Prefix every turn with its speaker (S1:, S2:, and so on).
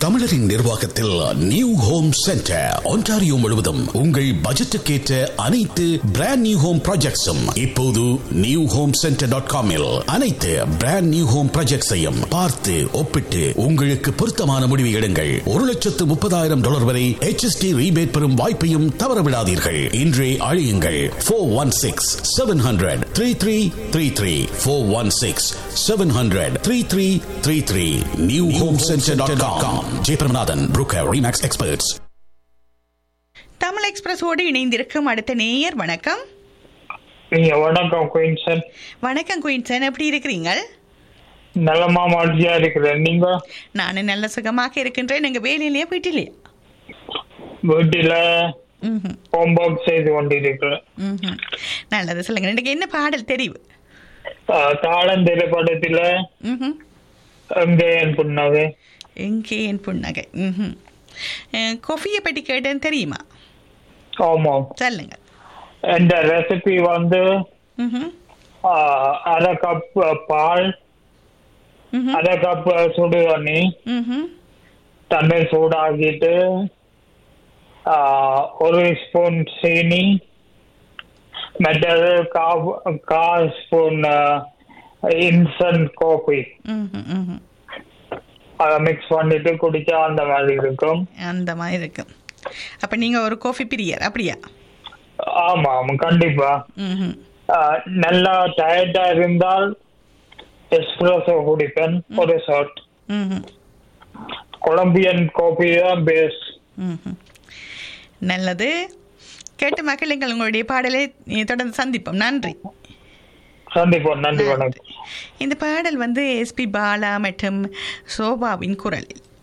S1: தமிழரின் நிர்வாகத்தில் new home centre Ontario முழுவதும் உங்கள் பட்ஜெட்டுக்கேற்ற அனைத்து பிராண்ட் நியூ ஹோம் ப்ராஜெக்ட்ஸும் இப்போது நியூ ஹோம் சென்டர் டாட் காமில் அனைத்து பிராண்ட் நியூ ஹோம் ப்ராஜெக்ட்ஸையும் பார்த்து ஒப்பிட்டு உங்களுக்கு பொருத்தமான முடிவு எடுங்கள் ஒரு லட்சத்து முப்பதாயிரம் டாலர் வரை HST ரீபேட் பெறும் வாய்ப்பையும் தவறவிடாதீர்கள் இன்றே அழியுங்கள் four one six seven hundred three three three three four one six seven hundred three three three three new home center dot com Jeyabramanathan broker Remax experts
S2: Tamil எக்ஸ்பிரஸோடு இணைந்திருக்கும் அடுத்த நேயர் வணக்கம்
S3: நீங்க வணக்கம் குயின்சன்
S2: வணக்கம் குயின்சன் எப்படி இருக்கிறீங்க
S3: நலமா மகிழ்ச்சியா இருக்கிறேன் நீங்க
S2: நான் நல்ல சுகமாக இருக்கின்றேன் எங்க வேலையிலேயே வீட்டிலேயே
S3: வீட்டில
S2: ம்ஹும்,
S3: ஹோம்ஒர்க் செய்து கொண்டிருக்கிறேன்
S2: ம்ஹும். நல்லது சொல்லுங்க எனக்கு என்ன பாடல் தெரிவு
S3: ஆஹ் தாளம் திரைப்படத்துல
S2: ம்ஹும்.
S3: எங்க என் புண்ணாவே
S2: எங்கே என் புன்னகை ம்ஹும். அஹ், கொஃபியை பற்றி கேட்டேன்னு தெரியுமா
S3: ஆமாம்
S2: சொல்லுங்க
S3: இந்த ரெசிபி வந்து
S2: ம்ஹும்,
S3: ஆஹ் அரை கப் பால்
S2: ம்ஹும்,
S3: அரை கப் சுடு தண்ணி
S2: ம்ஹும்,
S3: தண்ணி சூடாக்கிட்டு ஆஹ் ஒரு ஸ்பூன் சீனி மற்றது கா கா ஸ்பூன் இன்ஸ்டன்ட் காஃபி
S2: ம்ஹும், ம்ஹும்.
S3: அதை மிக்ஸ் பண்ணிட்டு குடிச்சா அந்த மாதிரி இருக்கும்
S2: அந்த மாதிரி இருக்கு அப்ப நீங்க ஒரு காஃபி பிரியர் அப்படியா
S3: ஆமா ஆமா கண்டிப்பா
S2: ம்ஹும்.
S3: ஆஹ் நல்லா டயர்டா இருந்தால் எஸ்பிரஸோ குடிப்பேன் ஒரு ஷாட்
S2: ம்ஹும்.
S3: கொலம்பியன் காஃபி தான் பேஸ்ட்
S2: ம்ஹும். நல்லது கேட்டு மக்களுங்கள் உங்களுடைய பாடலை தொடர்ந்து சந்திப்போம் நன்றி
S3: சந்திப்போம் நன்றி வணக்கம்
S2: இந்த பாடல் வந்து எஸ்பி பாலா மற்றும் சோபாவின் குரலில்